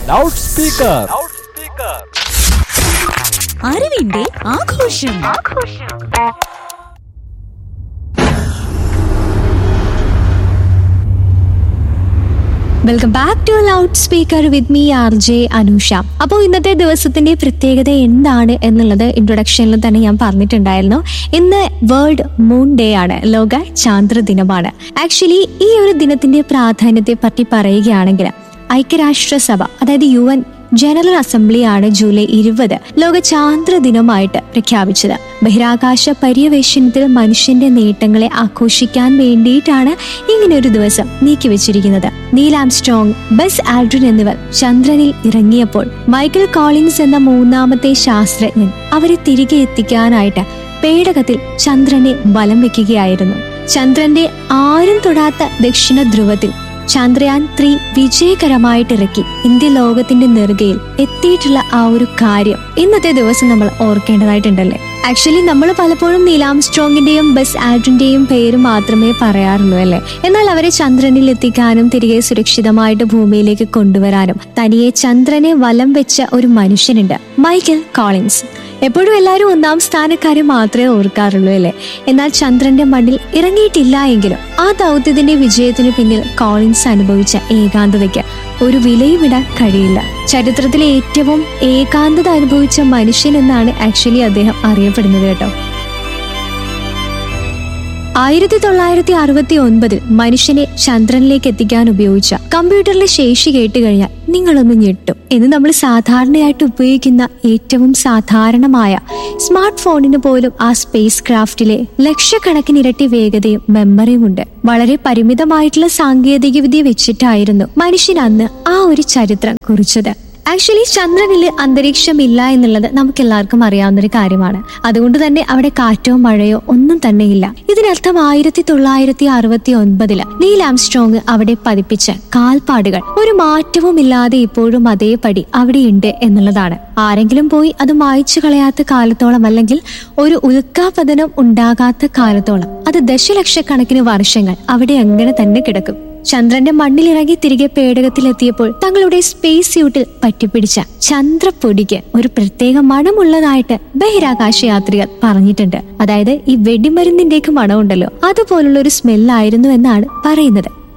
loud speaker അറിവിന്റെ ആഘോഷം welcome back to loud speaker with me R J Anusha അപ്പോൾ ഇന്നത്തെ ദിവസത്തിന്റെ പ്രത്യേകത എന്താണ് എന്നുള്ളത് ഇൻട്രൊഡക്ഷനിൽ തന്നെ ഞാൻ പറഞ്ഞിട്ടുണ്ടായിരുന്നു ഇന്ന് വേൾഡ് മൂൺ ഡേ ആണ് ലോക ചാന്ദ്ര ദിനമാണ് ആക്ച്വലി ഈ ഒരു ദിനത്തിന്റെ പ്രാധാന്യത്തെ പറ്റി പറയുകയാണെങ്കിൽ ഐക്യരാഷ്ട്രസഭ അതായത് യു എൻ ജനറൽ അസംബ്ലിയാണ് ജൂലൈ ഇരുപത് ലോക ചാന്ദ്ര ദിനമായിട്ട് പ്രഖ്യാപിച്ചത് ബഹിരാകാശ പര്യവേഷണത്തിൽ മനുഷ്യന്റെ നേട്ടങ്ങളെ ആഘോഷിക്കാൻ വേണ്ടിയിട്ടാണ് ഇങ്ങനെ ഒരു ദിവസം നീക്കിവെച്ചിരിക്കുന്നത് നീൽ ആംസ്ട്രോങ് ബസ് ആൽഡ്രിൻ എന്നിവർ ചന്ദ്രനിൽ ഇറങ്ങിയപ്പോൾ മൈക്കൽ കോളിൻസ് എന്ന മൂന്നാമത്തെ ശാസ്ത്രജ്ഞൻ അവരെ തിരികെ എത്തിക്കാനായിട്ട് പേടകത്തിൽ ചന്ദ്രനെ ബലം വെക്കുകയായിരുന്നു ചന്ദ്രന്റെ ആരും തൊടാത്ത ദക്ഷിണ ധ്രുവത്തിൽ ചന്ദ്രയാൻ ത്രീ വിജയകരമായിട്ട് ഇറക്കി ഇന്ത്യ ലോകത്തിന്റെ നെറുകയിൽ എത്തിയിട്ടുള്ള ആ ഒരു കാര്യം ഇന്നത്തെ ദിവസം നമ്മൾ ഓർക്കേണ്ടതായിട്ടുണ്ടല്ലേ ആക്ച്വലി നമ്മൾ പലപ്പോഴും നീലാം സ്ട്രോങ്ങിന്റെയും ബസ് ആഡ്രിന്റെയും പേര് മാത്രമേ പറയാറുള്ളൂ അല്ലേ എന്നാൽ അവരെ ചന്ദ്രനിൽ എത്തിക്കാനും തിരികെ സുരക്ഷിതമായിട്ട് ഭൂമിയിലേക്ക് കൊണ്ടുവരാനും തനിയെ ചന്ദ്രനെ വലം വെച്ച ഒരു മനുഷ്യനുണ്ട് മൈക്കൽ കോളിൻസ് എപ്പോഴും എല്ലാവരും ഒന്നാം സ്ഥാനക്കാരെ മാത്രമേ ഓർക്കാറുള്ളൂ അല്ലേ എന്നാൽ ചന്ദ്രന്റെ മണ്ണിൽ ഇറങ്ങിയിട്ടില്ല എങ്കിലും ആ ദൗത്യത്തിന്റെ വിജയത്തിന് പിന്നിൽ കോളിൻസ് അനുഭവിച്ച ഏകാന്തതയ്ക്ക് ഒരു വിലയും ഇടാൻ കഴിയില്ല ചരിത്രത്തിലെ ഏറ്റവും ഏകാന്തത അനുഭവിച്ച മനുഷ്യൻ എന്നാണ് ആക്ച്വലി അദ്ദേഹം അറിയപ്പെടുന്നത് കേട്ടോ ആയിരത്തി തൊള്ളായിരത്തി അറുപത്തി ഒൻപതിൽ മനുഷ്യനെ ചന്ദ്രനിലേക്ക് എത്തിക്കാൻ ഉപയോഗിച്ച കമ്പ്യൂട്ടറിലെ ശേഷി കേട്ട് കഴിഞ്ഞാൽ നിങ്ങളൊന്ന് ഞെട്ടും എന്ന് നമ്മൾ സാധാരണയായിട്ട് ഉപയോഗിക്കുന്ന ഏറ്റവും സാധാരണമായ സ്മാർട്ട് ഫോണിന് പോലും ആ സ്പേസ് ക്രാഫ്റ്റിലെ ലക്ഷക്കണക്കിന് ഇരട്ടി വേഗതയും മെമ്മറിയും ഉണ്ട് വളരെ പരിമിതമായിട്ടുള്ള സാങ്കേതികവിദ്യ വെച്ചിട്ടായിരുന്നു മനുഷ്യൻ അന്ന് ആ ഒരു ചരിത്രം കുറിച്ചത് ആക്ച്വലി ചന്ദ്രനിൽ അന്തരീക്ഷമില്ല എന്നുള്ളത് നമുക്ക് എല്ലാവർക്കും അറിയാവുന്ന ഒരു കാര്യമാണ് അതുകൊണ്ട് തന്നെ അവിടെ കാറ്റോ മഴയോ ഒന്നും തന്നെ ഇല്ല ഇതിനർത്ഥം ആയിരത്തി തൊള്ളായിരത്തി അറുപത്തി ഒൻപതില് നീൽ ആംസ്ട്രോങ് അവിടെ പതിപ്പിച്ച കാൽപ്പാടുകൾ ഒരു മാറ്റവും ഇല്ലാതെ ഇപ്പോഴും അതേപടി അവിടെയുണ്ട് എന്നുള്ളതാണ് ആരെങ്കിലും പോയി അത് മായ്ച്ചു കളയാത്ത കാലത്തോളം അല്ലെങ്കിൽ ഒരു ഉൽക്കാപതനം ഉണ്ടാകാത്ത കാലത്തോളം അത് ദശലക്ഷക്കണക്കിന് വർഷങ്ങൾ അവിടെ അങ്ങനെ തന്നെ കിടക്കും ചന്ദ്രന്റെ മണ്ണിലിറങ്ങി തിരികെ പേടകത്തിലെത്തിയപ്പോൾ തങ്ങളുടെ സ്പേസ് സ്യൂട്ടിൽ പറ്റിപ്പിടിച്ച ചന്ദ്രപ്പൊടിക്ക് ഒരു പ്രത്യേക മണമുള്ളതായിട്ട് ബഹിരാകാശ യാത്രികർ പറഞ്ഞിട്ടുണ്ട് അതായത് ഈ വെടിമരുന്നിന്റെയൊക്കെ മണമുണ്ടല്ലോ അതുപോലുള്ള ഒരു സ്മെല്ലായിരുന്നു എന്നാണ് പറയുന്നത്